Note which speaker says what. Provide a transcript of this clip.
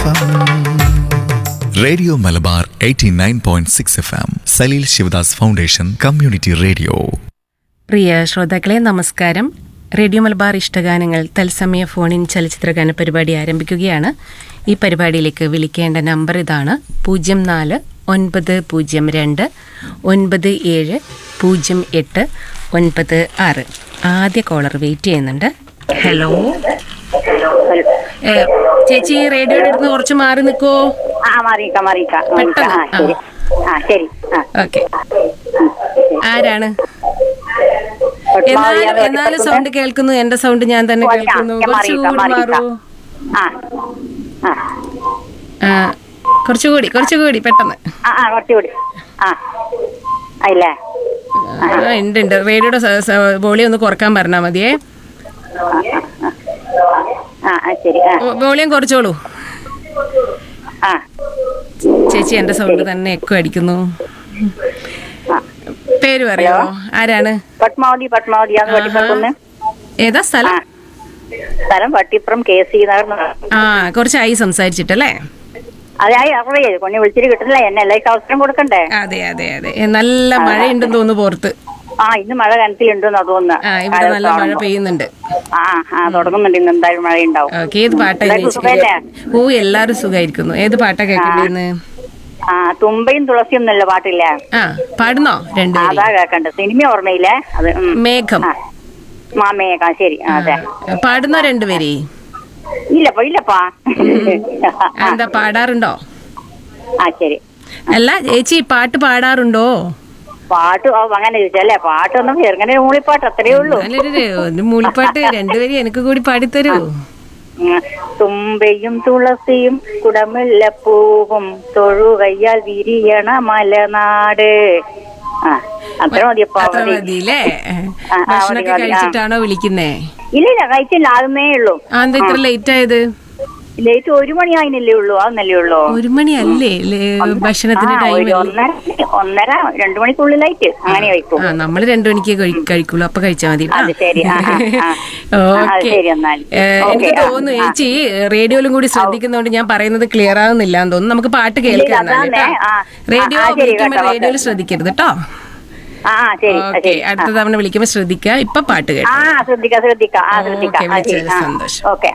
Speaker 1: F
Speaker 2: radio Malabar 89.6 F M Saleel Sivadas foundation community radio
Speaker 3: പ്രിയ ശ്രോതാക്കളെ നമസ്കാരം റേഡിയോ മലബാർ ഇഷ്ടഗാനങ്ങൾ തത്സമയ ഫോണിൻ ചലച്ചിത്രഗാന പരിപാടി ആരംഭിക്കുകയാണ് ഈ പരിപാടിയിലേക്ക് വിളിക്കേണ്ട നമ്പർ ഇതാണ് പൂജ്യം നാല് ഒൻപത് പൂജ്യം രണ്ട് ഒൻപത് ഏഴ് പൂജ്യം എട്ട് ഒൻപത് ആറ് ആദ്യ കോളർ വെയിറ്റ് ചെയ്യുന്നുണ്ട് ഹലോ ഏ, ചേച്ചി റേഡിയോയുടെ അടുത്ത് കുറച്ച് മാറി നിൽക്കുമോ
Speaker 4: ആ മാറിയിക്കാം മാറിയിക്കാം മാറിയിക്കാം. ആ
Speaker 3: പെട്ടെന്ന്,
Speaker 4: ശരി ആ ശരി ആ
Speaker 3: ഓക്കെ ആരാണ്
Speaker 4: പത്മാവതി
Speaker 3: എന്നാലും
Speaker 4: ആണ്
Speaker 3: എന്നാലും
Speaker 4: വെട്ടിപ്പുറത്തുനിന്ന്.
Speaker 3: സൗണ്ട് കേൾക്കുന്നു എന്റെ സൗണ്ട് ഞാൻ തന്നെ
Speaker 4: കുറയ്ക്കാം.
Speaker 3: കേൾക്കുന്നു
Speaker 4: ഞാൻ
Speaker 3: കുറച്ചുകൂടി
Speaker 4: മാറിയിക്കാം,
Speaker 3: മാറൂ
Speaker 4: ആ ആ
Speaker 3: ആ, കുറച്ചുകൂടി കുറച്ചുകൂടി പെട്ടെന്ന്
Speaker 4: ആ ആ കുറച്ചുകൂടി ആ ആയില്ലേ
Speaker 3: ആ, ഉണ്ട് ഉണ്ട് റേഡിയോയുടെ വോളിയം ഒന്ന് കുറക്കാൻ പറഞ്ഞാൽ മതിയേ
Speaker 4: ആ ആ ശരി ആ
Speaker 3: വോളിയം കുറച്ചോളൂ
Speaker 4: ആ
Speaker 3: ചേച്ചി എന്റെ സൗണ്ട് തന്നെ എക്കോ അടിക്കുന്നു
Speaker 4: ആ.
Speaker 3: പേര് പറയോ ആരാണ്
Speaker 4: പത്മാവതി പത്മാവതിയാന്ന് വെട്ടിപ്പുറത്തുനിന്ന്
Speaker 3: ഏതാ
Speaker 4: ആ
Speaker 3: സ്ഥലം
Speaker 4: സ്ഥലം വട്ടിപ്പുറം കെ സി നഗർ
Speaker 3: ആ കുറച്ചായി സംസാരിച്ചിട്ടല്ലേ
Speaker 4: അതായി അറിയേ കൊഞ്ഞ് വിളിച്ചിട്ട് കിട്ടില്ല എന്നെ എല്ലാവർക്കും അവസരം കൊടുക്കണ്ടേ
Speaker 3: അതെ അതെ അതെ ഏ, നല്ല മഴയുണ്ടെന്ന് തോന്നുന്നു പുറത്ത്
Speaker 4: ആ ഇന്ന് മഴ കനത്തിലുണ്ടെന്നാ
Speaker 3: ആ
Speaker 4: തോന്നുന്നു
Speaker 3: ഇവിടെ നല്ല മഴ പെയ്യുന്നുണ്ട്
Speaker 4: ആ ആ തുടങ്ങുന്നുണ്ട് ഇന്ന് എന്തായാലും മഴ ഉണ്ടാവും
Speaker 3: ഓക്കെ ഏത് പാട്ടാ
Speaker 4: എല്ലാവർക്കും
Speaker 3: ചേച്ചി
Speaker 4: സുഖല്ലേ?
Speaker 3: ഓ എല്ലാരും സുഖായിരിക്കുന്നു ഏത് പാട്ടാ കേൾക്കേണ്ടിന്ന്
Speaker 4: ആ തുമ്പയും തുളസിയും എന്നല്ല പാട്ടില്ലേ
Speaker 3: ആ പാടുന്നോ രണ്ടുപേരും
Speaker 4: അതാ കേക്കണ്ട സിനിമ ഓർമ്മയില്ലേ അത് ഉം.
Speaker 3: മേഘം
Speaker 4: ആ മാമയേക്കാ ശരി ആ, അതെ
Speaker 3: പാടുന്നോ രണ്ടുപേരെ
Speaker 4: ഇല്ലപ്പാ ഇല്ലപ്പാ
Speaker 3: എന്താ പാടാറുണ്ടോ
Speaker 4: ആ ശരി
Speaker 3: അല്ല ചേച്ചി പാട്ട് പാടാറുണ്ടോ
Speaker 4: പാട്ട് ഓ, അങ്ങനെ ചോദിച്ചല്ലേ പാട്ടൊന്നും ചെറുങ്ങനെ മൂളിപ്പാട്ട് അത്രേ ഉള്ളൂ
Speaker 3: നല്ലൊരു ഒരു മൂളിപ്പാട്ട് രണ്ടുപേരും എനിക്ക് കൂടി പാടിത്തരൂ
Speaker 4: ഉം. തുമ്പയും തുളസിയും കുടമുല്ലപ്പൂവും തൊഴുകയ്യാൽ വിരിയണ മലനാട് ആ അത്ര മതിയപ്പാ
Speaker 3: അത്ര
Speaker 4: മതി
Speaker 3: മതിയില്ലേ
Speaker 4: ആ, ആ,
Speaker 3: ഭക്ഷണമൊക്കെ
Speaker 4: മതി, മതി, ആ.
Speaker 3: കഴിച്ചിട്ടാണോ വിളിക്കുന്നേ
Speaker 4: ഇല്ല ഇല്ല കഴിച്ചില്ല ആകുന്നേ ഉള്ളൂ
Speaker 3: ആ എന്താ ഇത്ര ലേറ്റ് ആയത്
Speaker 4: ലേറ്റ് ഒരു മണി ആയിനല്ലേ ഉള്ളൂ അതൊന്നല്ലേ ഉള്ളൂ
Speaker 3: ഒരു മണി അല്ലേ ഭക്ഷണത്തിന്റെ
Speaker 4: ആ,
Speaker 3: ടൈം
Speaker 4: ഒരു ഒന്നര ഒന്നര രണ്ടു മണിക്കുള്ളിലായിട്ട് അങ്ങനെ കഴിക്കും
Speaker 3: ആ നമ്മള് രണ്ടു മണിക്ക് കഴി- കഴിക്കുള്ളൂ അപ്പൊ കഴിച്ചാ മതി ട്ടാ.
Speaker 4: അത് ശരി ആ, ആ, ആ. ആ, അത് ശരി എന്നാൽ.
Speaker 3: ഏ, എനിക്ക്
Speaker 4: ഓക്കേ, ആ,
Speaker 3: തോന്നുന്നു
Speaker 4: ആ.
Speaker 3: ചേച്ചി റേഡിയോയിലും കൂടി ശ്രദ്ധിക്കുന്നതുകൊണ്ട് ഞാൻ പറയുന്നത് ക്ലിയർ ആവുന്നില്ല എന്ന് തോന്നുന്നു നമുക്ക് പാട്ട് കേൾക്കാം
Speaker 4: അതാണേ,
Speaker 3: എന്നാല് ട്ടാ.
Speaker 4: ആ.
Speaker 3: റേഡിയോ
Speaker 4: ആ, ശരി,
Speaker 3: വിളിക്കുമ്പോൾ
Speaker 4: കേട്ടോ,
Speaker 3: റേഡിയോയിൽ
Speaker 4: ഓക്കേ.
Speaker 3: ശ്രദ്ധിക്കരുത് കേട്ടോ
Speaker 4: ആ ആ, ശരി ആ,
Speaker 3: ഓക്കെ
Speaker 4: ശരി ആ.
Speaker 3: അടുത്ത തവണ വിളിക്കുമ്പോൾ ശ്രദ്ധിക്കുക ഇപ്പൊ പാട്ട് കേട്ടോ
Speaker 4: ആ ശ്രദ്ധിക്കാം ശ്രദ്ധിക്കാം ആ
Speaker 3: ഓക്കേ,
Speaker 4: ശ്രദ്ധിക്കാം ആ, ശരി
Speaker 3: വിളിച്ചതിൽ
Speaker 4: ആ.
Speaker 3: സന്തോഷം.
Speaker 4: ഓക്കെ